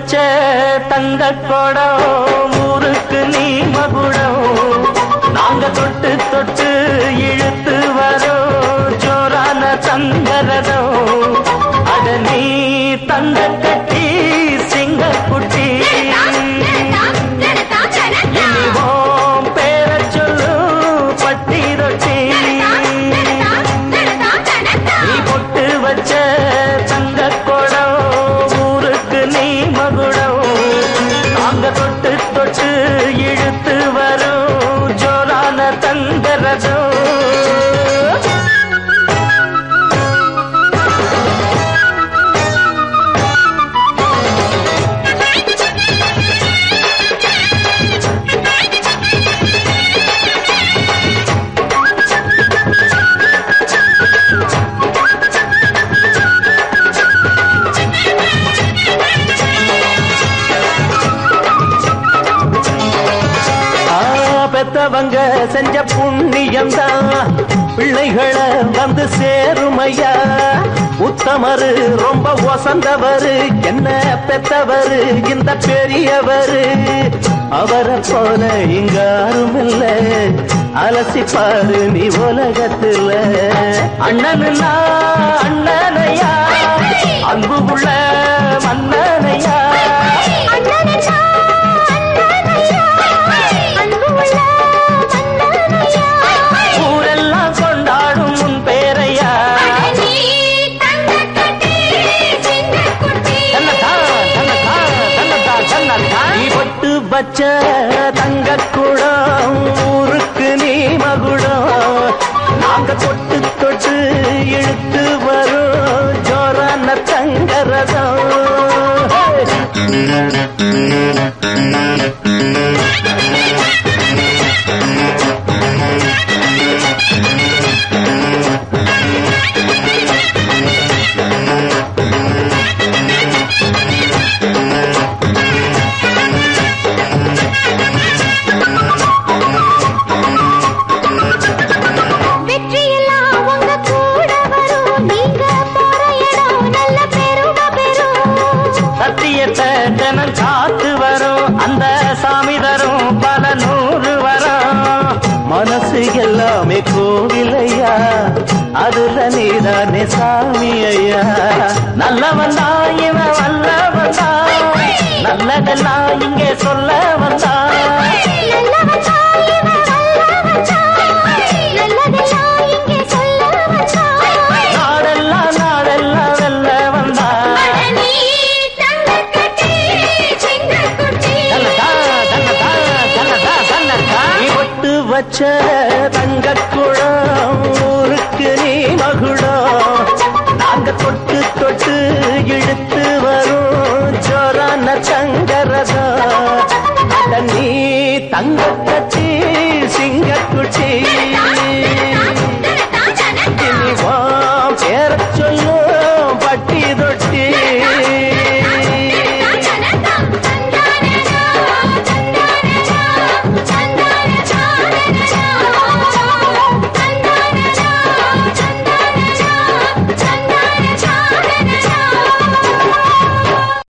வச்ச தங்க குடம் ஊருக்கு நீ மகுடம் நாங்க தொட்டு தொட்டு இழுத்து வரோம் ஜோரான தங்கரதம் அட நீ தங்க கட்டி சிங்க குட்டி இனிவோம் பேர சொல்லு பட்டி ரொட்டி நீ பொட்டு வச்ச தங்க குடம் ஊருக்கு நீ மகுடம் நாங்க தொட்டு தொட்டு இழுத்து வரும் ஜோரான தங்கரதம் ஆ, பெத்தவங்க செஞ்ச புண்ணியம்தான் பிள்ளைகளை வந்து சேருமையா உத்தமரு ரொம்ப ஒசந்தவரு என்ன பெத்தவரு இந்த பெரியவரு அவரை போல இங்க யாரும் இல்ல அலசி பாரு நீ உலகத்துல அண்ணனுன்னா அண்ணனையா அன்பு உள்ள மன்னனையா ஊரெல்லாம் கொண்டாடும் உன் பேரையா தன்னதா, தன்னதா, தன்னதா, தன்னதா. நீ பொட்டு வச்ச தங்க குடம் ஊருக்கு நீ மகுடம் நாங்க தொட்டு தொட்டு இழுத்து வரும் ஜோரான தங்கரதம் வெற்றியெல்லாம் உங்க கூட வரும் நீங்க போற இடம் நல்ல பெருமை பெறும் சத்தியத்தை தினம் காத்து வரும் அந்த சாமி தரும் பல நூறு வரும் மனசு எல்லாமே கோவிலையா அதுல நீதானே சாமி ஐயா நல்லவன் தான் இவன் வல்லவன் தான் நல்லதெல்லாம் இங்கே சொல்ல வந்தான் நல்லவன் தான் இவன் வல்லவன் தான் நல்லதெல்லாம் இங்கே சொல்ல வந்தான் நாடெல்லாம் நாடெல்லாம் வெல்ல வந்தான் நீ தங்கக்கட்டி சிங்கக்குட்டி தன்னதா, தன்னதா, தன்னதா, தன்னதா. நீ பொட்டு வச்ச தங்க குடம் ஊருக்கு நீ மகுடம் நாங்க தொட்டு தொட்டு இழுத்து வரும் ஜோரான தங்கரதம் அட நீ தங்க கட்டி சிங்கக்குட்டி